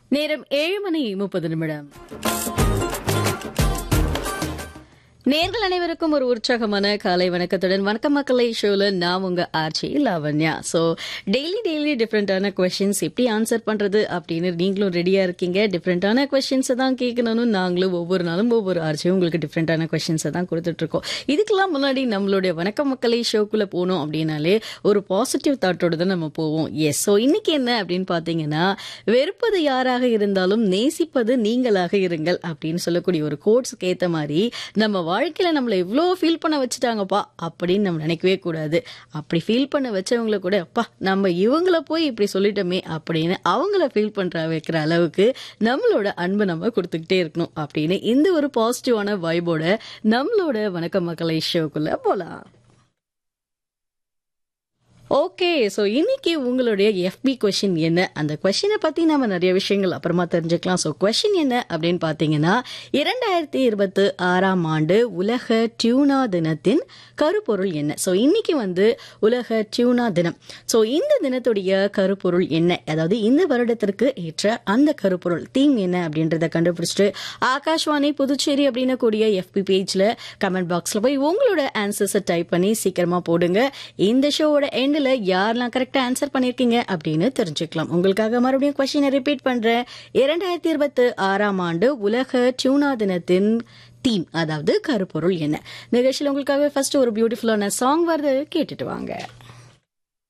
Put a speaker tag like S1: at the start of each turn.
S1: நேரம் ஏழு மணி முப்பது நிமிடம் நேர்கள் அனைவருக்கும் ஒரு உற்சாகமான காலை வணக்கத்துடன் வணக்கம் மக்களை ஷோல நான் உங்க Archi Lavanya so daily daily டிஃப்ரெண்டான கொஷின்ஸ் எப்படி ஆன்சர் பண்றது அப்படின்னு நீங்களும் ரெடியா இருக்கீங்க டிஃப்ரெண்டான கொஷின்ஸை தான் கேட்கணும்னு நாங்களும் ஒவ்வொரு நாளும் ஒவ்வொரு ஆர்ச்சியும் உங்களுக்கு டிஃப்ரெண்டான கொஷின்ஸை தான் கொடுத்துட்டு இருக்கோம் இதுக்கெல்லாம் முன்னாடி நம்மளுடைய வணக்கம் மக்களை ஷோக்குள்ள போனோம் அப்படின்னாலே ஒரு பாசிட்டிவ் தாட்டோட தான் நம்ம போவோம் எஸ் ஸோ இன்னைக்கு என்ன அப்படின்னு பார்த்தீங்கன்னா வெறுப்பது யாராக இருந்தாலும் நேசிப்பது நீங்களாக இருங்கள் அப்படின்னு சொல்லக்கூடிய ஒரு கோட்ஸ்க்கு ஏற்ற மாதிரி நம்ம வாழ்க்கையில நம்மளை எவ்வளோ ஃபீல் பண்ண வச்சுட்டாங்கப்பா அப்படின்னு நம்ம நினைக்கவே கூடாது அப்படி ஃபீல் பண்ண வச்சவங்கள கூட அப்பா நம்ம இவங்கள போய் இப்படி சொல்லிட்டோமே அப்படின்னு அவங்கள ஃபீல் பண்ற வைக்கிற அளவுக்கு நம்மளோட அன்பை நம்ம கொடுத்துக்கிட்டே இருக்கணும் அப்படின்னு இந்த ஒரு பாசிட்டிவான வைபோட நம்மளோட வணக்க மக்களை ஷோக்குள்ள போலாம் ஓகே ஸோ இன்னைக்கு உங்களுடைய எஃபி கொஷின் என்ன அந்த கொஷினை பற்றி நம்ம நிறைய விஷயங்கள் அப்புறமா தெரிஞ்சுக்கலாம் ஸோ கொஷின் என்ன அப்படின்னு பார்த்தீங்கன்னா இரண்டாயிரத்தி இருபத்தி ஆறாம் ஆண்டு உலக டியூனா தினத்தின் கருப்பொருள் என்ன ஸோ இன்னைக்கு வந்து உலக டியூனா தினம் ஸோ இந்த தினத்துடைய கருப்பொருள் என்ன அதாவது இந்த வருடத்திற்கு ஏற்ற அந்த கருப்பொருள் தீம் என்ன அப்படின்றத கண்டுபிடிச்சிட்டு ஆகாஷ்வாணி புதுச்சேரி அப்படின்னு கூடிய எஃபி பேஜில் கமெண்ட் பாக்ஸில் போய் உங்களோட ஆன்சர்ஸை டைப் பண்ணி சீக்கிரமாக போடுங்க இந்த ஷோவோட எண்டில் யாரெல்லாம் கரெக்டாக ஆன்சர் பண்ணியிருக்கீங்க அப்படின்னு தெரிஞ்சுக்கலாம் உங்களுக்காக மறுபடியும் கொஸ்டினை ரிப்பீட் பண்ணுறேன் இரண்டாயிரத்தி இருபத்தி ஆறாம் ஆண்டு உலக டியூனா தினத்தின் தீம் அதாவது கருப்பொருள் என்ன நிகழ்ச்சியில் உங்களுக்காக ஃபர்ஸ்ட் ஒரு பியூட்டிஃபுல்லான சாங் வருது கேட்டுட்டு வாங்க